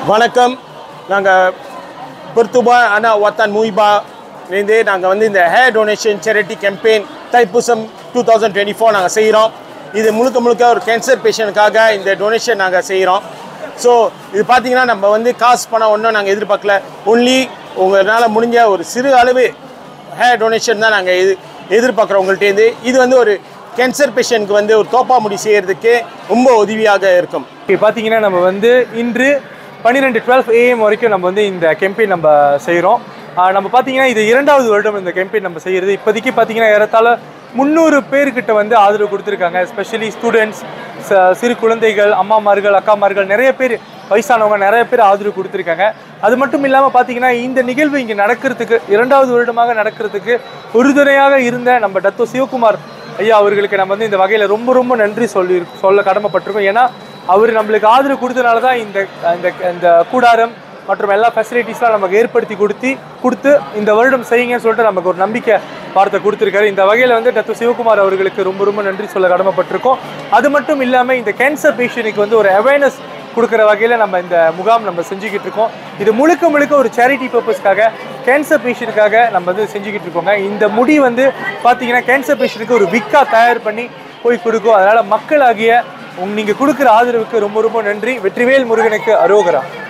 வணக்கம் நாங்கள் பொருத்துபா அண்ணா வத்தான் மூய்பாலேருந்து நாங்கள் வந்து இந்த hair donation charity campaign Thaipusam two thousand twenty four நாங்கள் செய்கிறோம் இது முழுக்க முழுக்க ஒரு கேன்சர் பேஷண்ட்டுக்காக இந்த டொனேஷன் நாங்கள் செய்கிறோம் ஸோ இது பார்த்தீங்கன்னா நம்ம வந்து காசு பணம் ஒன்றும் நாங்கள் எதிர்பார்க்கல ஒன்லி உங்களால் முடிஞ்ச ஒரு சிறு அளவு ஹேர் டொனேஷன் தான் நாங்கள் எது எதிர்பார்க்குறோம் உங்கள்கிட்டேருந்து இது வந்து ஒரு கேன்சர் பேஷண்ட்க்கு வந்து ஒரு தோப்பா முடி செய்கிறதுக்கு ரொம்ப உதவியாக இருக்கும் இப்போ பார்த்தீங்கன்னா நம்ம வந்து இன்று பன்னிரெண்டு டுவெல் ஏஎம் வரைக்கும் நம்ம வந்து இந்த கேம்பெயின் நம்ம செய்கிறோம் நம்ம பார்த்தீங்கன்னா இது இரண்டாவது வருடம் இந்த கேம்பெயின் நம்ம செய்கிறது இப்போதைக்கு பார்த்தீங்கன்னா ஏறத்தாழ முந்நூறு பேர்கிட்ட வந்து ஆதரவு கொடுத்துருக்காங்க எஸ்பெஷலி ஸ்டூடெண்ட்ஸ் சிறு குழந்தைகள் அம்மாமார்கள் அக்காமார்கள் நிறைய பேர் வயசானவங்க நிறைய பேர் ஆதரவு கொடுத்துருக்காங்க அது மட்டும் இல்லாமல் பார்த்தீங்கன்னா இந்த நிகழ்வு இங்கே நடக்கிறதுக்கு இரண்டாவது வருடமாக நடக்கிறதுக்கு உறுதுணையாக இருந்த நம்ம டத்தோ சிவகுமார் ஐயா அவர்களுக்கு நம்ம வந்து இந்த வகையில் ரொம்ப ரொம்ப நன்றி சொல்லி சொல்ல கடமைப்பட்டிருக்கோம் ஏன்னா அவர் நம்மளுக்கு ஆதரவு கொடுத்தனால தான் இந்த இந்த இந்த கூடாரம் மற்றும் எல்லா ஃபெசிலிட்டிஸ்லாம் நமக்கு ஏற்படுத்தி கொடுத்து கொடுத்து இந்த வருடம் செய்யுங்கன்னு சொல்லிட்டு நமக்கு ஒரு நம்பிக்கை வார்த்தை கொடுத்துருக்காரு இந்த வகையில் வந்து டாக்டர் சிவகுமார் அவர்களுக்கு ரொம்ப ரொம்ப நன்றி சொல்ல கடமைப்பட்டிருக்கோம் அது மட்டும் இல்லாமல் இந்த கேன்சர் பேஷண்ட்டுக்கு வந்து ஒரு அவேர்னஸ் கொடுக்குற வகையில் நம்ம இந்த முகாம் நம்ம செஞ்சுக்கிட்டு இருக்கோம் இது முழுக்க முழுக்க ஒரு சேரிட்டி பர்பஸ்க்காக கேன்சர் பேஷண்ட்டுக்காக நம்ம வந்து செஞ்சுக்கிட்டு இருக்கோங்க இந்த முடி வந்து பார்த்தீங்கன்னா கேன்சர் பேஷண்ட்டுக்கு ஒரு விக்கா தயார் பண்ணி போய் கொடுக்கும் அதனால் மக்களாகிய உங்க நீங்கள் கொடுக்குற ஆதரவுக்கு ரொம்ப ரொம்ப நன்றி வெற்றிவேல் முருகனுக்கு அரோகரா